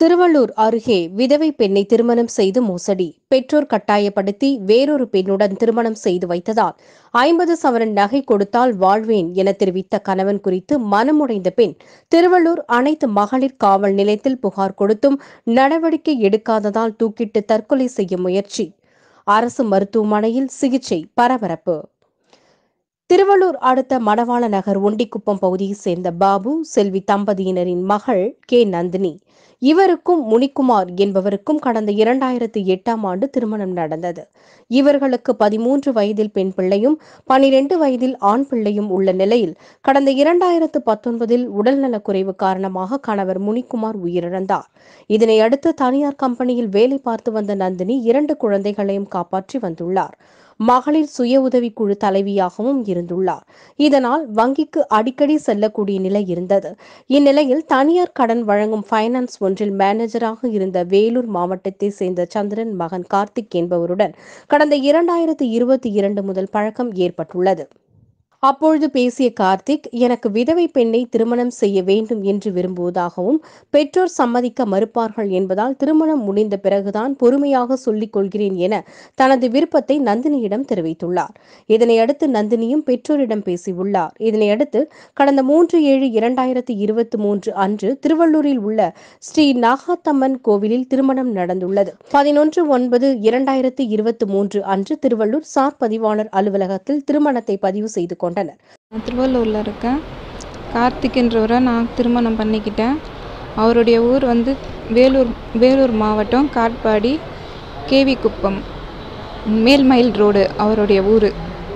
திருவள்ளூர் அருகே விதவை பெண்ணை திருமணம் செய்து மோசடி பெற்றோர் கட்டாயப்படுத்தி வேறொரு பெண்ணுடன் திருமணம் செய்து வைத்ததால் ஐம்பது சவரன் நகை கொடுத்தால் வாழ்வேன் என தெரிவித்த கணவன் குறித்து மனமுடைந்த பெண் திருவள்ளூர் அனைத்து மகளிர் காவல் நிலையத்தில் புகார் கொடுத்தும் நடவடிக்கை எடுக்காததால் தூக்கிட்டு தற்கொலை செய்ய முயற்சி அரசு மருத்துவமனையில் சிகிச்சை பரபரப்பு திருவள்ளூர் அடுத்த மணவாள நகர் ஒண்டிக்குப்பம் பகுதியைச் சேர்ந்த பாபு செல்வி தம்பதியினரின் மகள் கே நந்தினி இவருக்கும் முனிக்குமார் என்பவருக்கும் கடந்த இரண்டாயிரத்தி எட்டாம் ஆண்டு திருமணம் நடந்தது இவர்களுக்கு பதிமூன்று வயதில் பெண் பிள்ளையும் பனிரெண்டு வயதில் ஆண் பிள்ளையும் உள்ள நிலையில் கடந்த இரண்டாயிரத்து பத்தொன்பதில் உடல்நலக்குறைவு காரணமாக கணவர் முனிக்குமார் உயிரிழந்தார் இதனை அடுத்து தனியார் கம்பெனியில் வேலை பார்த்து வந்த நந்தினி இரண்டு குழந்தைகளையும் காப்பாற்றி வந்துள்ளார் மகளிர் சுய உதவிக்குழு தலைவியாகவும் இருந்துள்ளார் இதனால் வங்கிக்கு அடிக்கடி செல்லக்கூடிய நிலை இருந்தது இந்நிலையில் தனியார் கடன் வழங்கும் ஃபைனான்ஸ் ஒன்றில் மேனேஜராக இருந்த வேலூர் மாவட்டத்தை சேர்ந்த சந்திரன் மகன் கார்த்திக் என்பவருடன் கடந்த இரண்டாயிரத்து இருபத்தி இரண்டு முதல் பழக்கம் ஏற்பட்டுள்ளது அப்பொழுது பேசிய கார்த்திக் எனக்கு விதவை பெண்ணை திருமணம் செய்ய வேண்டும் என்று விரும்புவதாகவும் பெற்றோர் சம்மதிக்க மறுப்பார்கள் என்பதால் திருமணம் முடிந்த பிறகுதான் பொறுமையாக சொல்லிக் கொள்கிறேன் என தனது விருப்பத்தை நந்தினியிடம் தெரிவித்துள்ளார் இதனையடுத்து நந்தினியும் பெற்றோரிடம் பேசியுள்ளார் இதனையடுத்து கடந்த மூன்று ஏழு இரண்டாயிரத்தி இருபத்தி மூன்று அன்று திருவள்ளூரில் உள்ள ஸ்ரீ நாகாத்தம்மன் கோவிலில் திருமணம் நடந்துள்ளது பதினொன்று ஒன்பது இரண்டாயிரத்தி இருபத்தி மூன்று அன்று திருவள்ளூர் சார் பதிவாளர் அலுவலகத்தில் திருமணத்தை பதிவு செய்து கொண்டனர் நான் திருவள்ளூரில் இருக்கேன் கார்த்திக்ன்றவரை நான் திருமணம் பண்ணிக்கிட்டேன் அவருடைய ஊர் வந்து வேலூர் வேலூர் மாவட்டம் காட்பாடி கேவி குப்பம் மேல்மயில் ரோடு அவருடைய ஊர்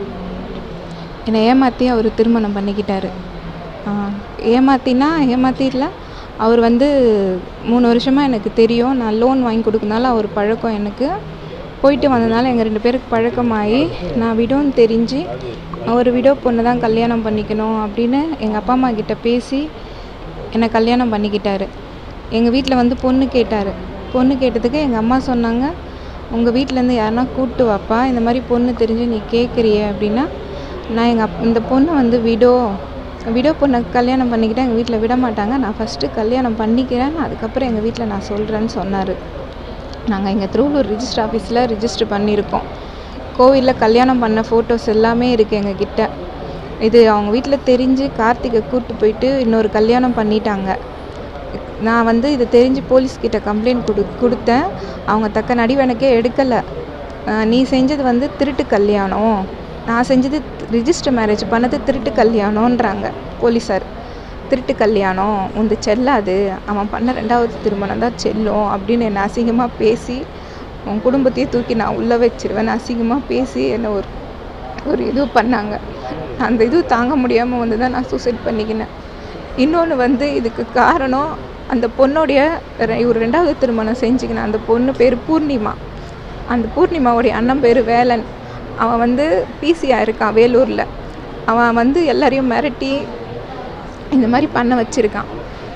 என்னை ஏமாற்றி அவர் திருமணம் பண்ணிக்கிட்டாரு ஆ, ஏமாத்தினா ஏமாத்திடல அவர் வந்து மூணு வருஷமாக எனக்கு தெரியும் நான் லோன் வாங்கி கொடுக்கறனால அவர் பழக்கம் எனக்கு போயிட்டு வந்ததுனால எங்கள் ரெண்டு பேருக்கு பழக்கமாகி நான் விடோன்னு தெரிஞ்சு அவர் விடோ பொண்ணை தான் கல்யாணம் பண்ணிக்கணும் அப்படின்னு எங்கள் அப்பா அம்மா கிட்ட பேசி என்னை கல்யாணம் பண்ணிக்கிட்டாரு எங்கள் வீட்டில் வந்து பொண்ணு கேட்டார் பொண்ணு கேட்டதுக்கு எங்கள் அம்மா சொன்னாங்க உங்கள் வீட்டிலேருந்து யாருன்னா கூப்பிட்டு வாப்பா இந்த மாதிரி பொண்ணு தெரிஞ்சு நீ கேட்குறிய அப்படின்னா நான் எங்கள் அப் இந்த பொண்ணு வந்து விடோ விடோ பொண்ணை கல்யாணம் பண்ணிக்கிட்டா எங்கள் வீட்டில் விட மாட்டாங்க நான் ஃபஸ்ட்டு கல்யாணம் பண்ணிக்கிறேன் அதுக்கப்புறம் எங்கள் வீட்டில் நான் சொல்கிறேன்னு சொன்னார் நாங்கள் இங்கே திருவள்ளூர் ரிஜிஸ்டர் ஆஃபீஸில் ரிஜிஸ்டர் பண்ணியிருக்கோம் கோவிலில் கல்யாணம் பண்ண ஃபோட்டோஸ் எல்லாமே இருக்குது எங்கள் கிட்ட இது அவங்க வீட்டில் தெரிஞ்சு கார்த்திகை கூப்பிட்டு போயிட்டு இன்னொரு கல்யாணம் பண்ணிட்டாங்க நான் வந்து இது தெரிஞ்சு போலீஸ்கிட்ட கம்ப்ளைண்ட் கொடு கொடுத்தேன் அவங்க தக்க நடிவனக்கே எடுக்கலை நீ செஞ்சது வந்து திருட்டு கல்யாணம் நான் செஞ்சது ரிஜிஸ்டர் மேரேஜ் பண்ணது திருட்டு கல்யாணன்றாங்க போலீஸார் திருட்டு கல்யாணம் உந்து செல்லாது அவன் பண்ண ரெண்டாவது திருமணம் தான் செல்லும் அப்படின்னு என்னை அசிங்கமாக பேசி உன் குடும்பத்தையே தூக்கி நான் உள்ளே வச்சிருவேன் அசிங்கமாக பேசி என்னை ஒரு ஒரு இது பண்ணாங்க அந்த இது தாங்க முடியாமல் வந்து தான் நான் சூசைட் பண்ணிக்கினேன் இன்னொன்று வந்து இதுக்கு காரணம் அந்த பொண்ணுடைய ரெ- இவர் ரெண்டாவது திருமணம் செஞ்சுக்கினேன் அந்த பொண்ணு பேர் பூர்ணிமா அந்த பூர்ணிமாவுடைய அண்ணன் பேர் வேலன் அவன் வந்து பிசியாக இருக்கான் வேலூரில் அவன் வந்து எல்லாரையும் மிரட்டி இந்த மாதிரி பண்ண வச்சுருக்கான்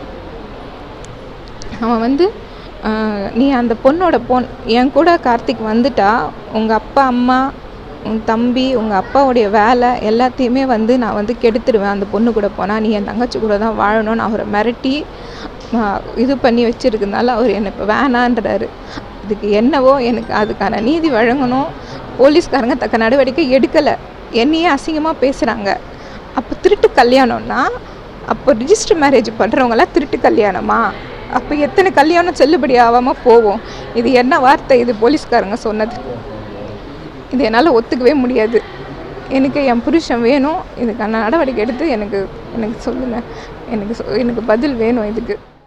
அவன் வந்து ஆஹ், நீ அந்த பொண்ணோட பொன் என் கூட கார்த்திக் வந்துட்டா உங்கள் அப்பா அம்மா உன் தம்பி உங்கள் அப்பாவுடைய வேலை எல்லாத்தையுமே வந்து நான் வந்து கெடுத்துடுவேன் அந்த பொண்ணு கூட போனால் நீ என் தங்கச்சி கூட தான் வாழணும்னு அவரை மிரட்டி ஆஹ், இது பண்ணி வச்சுருக்கனால அவர் என்னை இப்போ வேணான்றாரு இதுக்கு என்னவோ எனக்கு அதுக்கான நீதி வழங்கணும் போலீஸ்காரங்க தக்க நடவடிக்கை எடுக்கலை என்னையே அசிங்கமாக பேசுகிறாங்க அப்போ திருட்டு கல்யாணம்னா அப்போ ரிஜிஸ்டர் மேரேஜ் பண்ணுறவங்களாம் திருட்டு கல்யாணமா அப்போ எத்தனை கல்யாணம் செல்லுபடி ஆகாமல் போவோம் இது என்ன வார்த்தை இது போலீஸ்காரங்க சொன்னது இது என்னால் ஒத்துக்கவே முடியாது எனக்கு என் புருஷன் வேணும் இதுக்கான நடவடிக்கை எடுத்து எனக்கு எனக்கு சொல்லுங்கள் எனக்கு சொ- எனக்கு பதில் வேணும் இதுக்கு